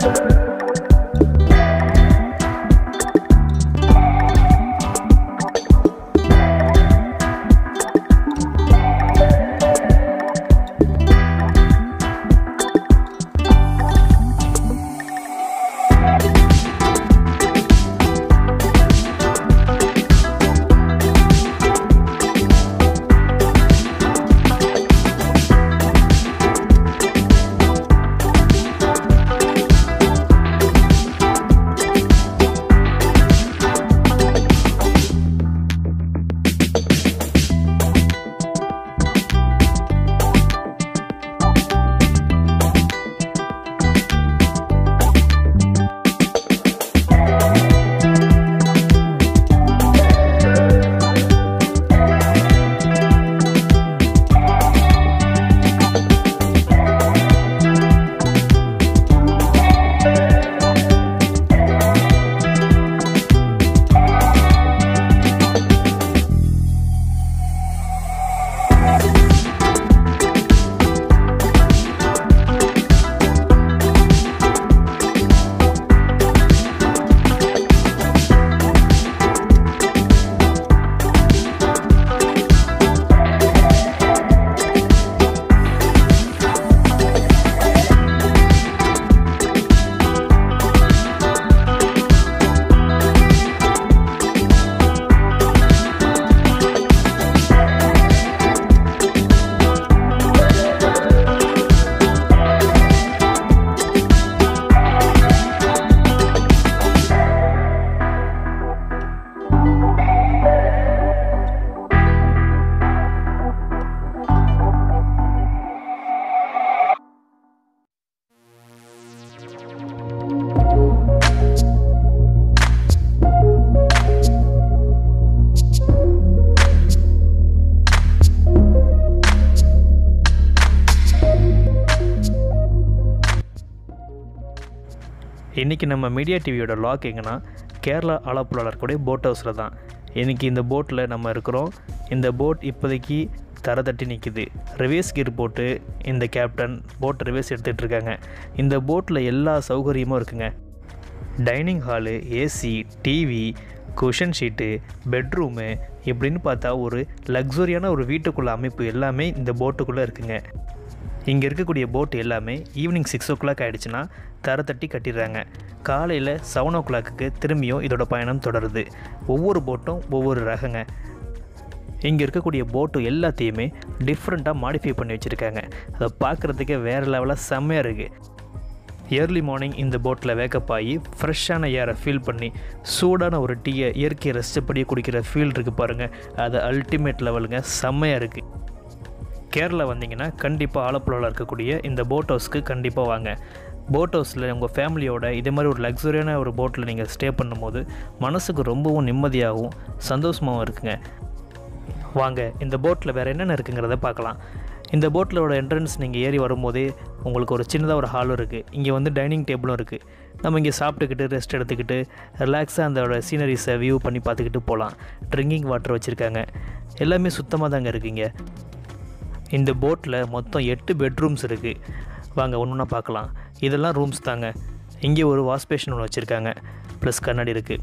இன்றைக்கி நம்ம மீடியா டிவியோட லாக் எங்கன்னா கேரளா ஆலப்புழாவில் இருக்கக்கூடிய போட் ஹவுஸில் தான் இன்றைக்கி இந்த போட்டில் நம்ம இருக்கிறோம் இந்த போட் இப்போதைக்கு தரை தட்டி நிற்கிது ரிவேஸ் கீர் போட்டு இந்த கேப்டன் போட் ரிவேஸ் எடுத்துகிட்டு இருக்காங்க இந்த போட்டில் எல்லா சௌகரியமும் இருக்குங்க dining hall AC TV cushion sheet bedroom இப்படின்னு பார்த்தா ஒரு லக்ஸுரியான ஒரு வீட்டுக்குள்ள அமைப்பு எல்லாமே இந்த போட்டுக்குள்ளே இருக்குங்க இங்கே இருக்கக்கூடிய போட் எல்லாமே ஈவினிங் சிக்ஸ் ஓ கிளாக் ஆகிடுச்சுன்னா தர தட்டி கட்டிடுறாங்க காலையில் செவன் ஓ கிளாக்குக்கு திரும்பியும் இதோட பயணம் தொடருது ஒவ்வொரு போட்டும் ஒவ்வொரு ரகங்க இங்கே இருக்கக்கூடிய போட்டு எல்லாத்தையுமே டிஃப்ரெண்ட்டாக மாடிஃபை பண்ணி வச்சுருக்காங்க அதை பார்க்குறதுக்கே வேறு லெவலாக செம்மையாக இருக்குது ஏர்லி மார்னிங் இந்த போட்டில் வேக்கப் ஆகி ஃப்ரெஷ்ஷான ஏரை ஃபீல் பண்ணி சூடான ஒரு டீயை இயற்கையை ரசித்தபடியே குடிக்கிற ஃபீல் இருக்குது பாருங்கள் அது அல்டிமேட் லெவலுங்க செம்மையாக இருக்குது கேரளா வந்தீங்கன்னா கண்டிப்பாக ஆலப்புழாவில் இருக்கக்கூடிய இந்த போட் ஹவுஸ்க்கு கண்டிப்பாக வாங்க போட் ஹவுஸில் உங்கள் ஃபேமிலியோட இதே மாதிரி ஒரு லக்ஸுரியான ஒரு போட்டில் நீங்கள் ஸ்டே பண்ணும்போது மனசுக்கு ரொம்பவும் நிம்மதியாகவும் சந்தோஷமாகவும் இருக்குங்க வாங்க இந்த போட்டில் வேறு என்னென்ன இருக்குங்கிறத பார்க்கலாம் இந்த போட்டிலோட என்ட்ரன்ஸ் நீங்கள் ஏறி வரும்போதே உங்களுக்கு ஒரு சின்னதாக ஒரு ஹாலும் இருக்குது இங்கே வந்து டைனிங் டேபிளும் இருக்குது நம்ம இங்கே சாப்பிட்டுக்கிட்டு ரெஸ்ட் எடுத்துக்கிட்டு ரிலாக்ஸாக அந்த சீனரிஸை வியூ பண்ணி பார்த்துக்கிட்டு போகலாம் ட்ரிங்கிங் வாட்டர் வச்சுருக்காங்க எல்லாமே சுத்தமாக தாங்க இருக்குங்க இந்த போட்டில் மொத்தம் எட்டு பெட்ரூம்ஸ் இருக்குது வாங்க ஒன்று ஒன்றா பார்க்கலாம் இதெல்லாம் ரூம்ஸ் தாங்க இங்கே ஒரு வாஷ்பேஷன் ஒன்று வச்சுருக்காங்க ப்ளஸ் கண்ணாடி இருக்குது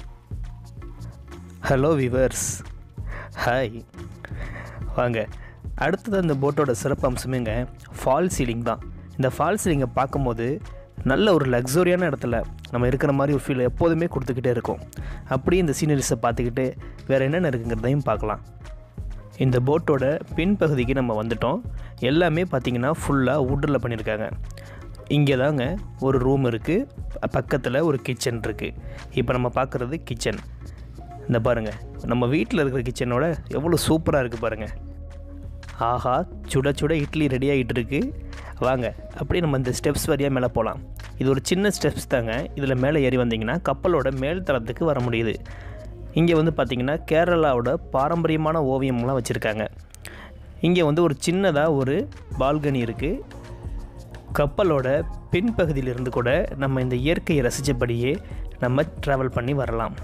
ஹலோ விவர்ஸ் ஹாய் வாங்க அடுத்தது அந்த போட்டோட சிறப்பு அம்சமேங்க ஃபால் சீலிங் தான் இந்த ஃபால் சீலிங்கை பார்க்கும்போது நல்ல ஒரு லக்ஸுரியான இடத்துல நம்ம இருக்கிற மாதிரி ஒரு ஃபீல் எப்போதுமே கொடுத்துக்கிட்டே இருக்கும் அப்படியே இந்த சீனரிஸை பார்த்துக்கிட்டு வேறு என்னென்ன இருக்குங்கிறதையும் பார்க்கலாம் இந்த போட்டோட பின்பகுதிக்கு நம்ம வந்துட்டோம் எல்லாமே பார்த்திங்கன்னா ஃபுல்லாக வுட்டில் பண்ணியிருக்காங்க இங்கே தாங்க ஒரு ரூம் இருக்குது பக்கத்தில் ஒரு கிச்சன் இருக்குது இப்போ நம்ம பார்க்குறது கிச்சன் இந்த பாருங்கள் நம்ம வீட்டில் இருக்கிற கிச்சனோட எவ்வளோ சூப்பராக இருக்குது பாருங்கள் ஆஹா சுட சுட இட்லி ரெடி ஆகிட்டு இருக்கு வாங்க அப்படியே நம்ம இந்த ஸ்டெப்ஸ் வழியாக மேலே போகலாம் இது ஒரு சின்ன ஸ்டெப்ஸ் தாங்க இதில் மேலே ஏறி வந்தீங்கன்னா கப்பலோட மேல் தளத்துக்கு வர முடியுது இங்கே வந்து பார்த்திங்கன்னா கேரளாவோட பாரம்பரியமான ஓவியம்லாம் வச்சுருக்காங்க இங்கே வந்து ஒரு சின்னதாக ஒரு பால்கனி இருக்குது கப்பலோட பின்பகுதியிலிருந்து கூட நம்ம இந்த இயற்கையை ரசித்தபடியே நம்ம ட்ராவல் பண்ணி வரலாம்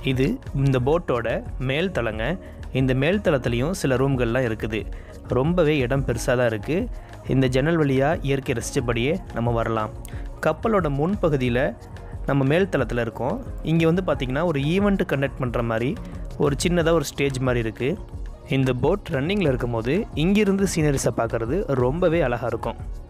இது இந்த போட்டோட மேல் தளங்க இந்த மேல் தளத்துலேயும் சில ரூம்கள்லாம் இருக்குது ரொம்பவே இடம் பெருசாக தான் இருக்குது இந்த ஜன்னல் வழியாக இயற்கை ரசித்தபடியே நம்ம வரலாம் கப்பலோட முன்பகுதியில் நம்ம மேல் தளத்தில் இருக்கோம் இங்கே வந்து பார்த்திங்கன்னா ஒரு ஈவெண்ட் கண்டக்ட் பண்ணுற மாதிரி ஒரு சின்னதாக ஒரு ஸ்டேஜ் மாதிரி இருக்குது இந்த போட் ரன்னிங்கில் இருக்கும்போது இங்கிருந்து சீனரிஸை பார்க்குறது ரொம்பவே அழகாக இருக்கும்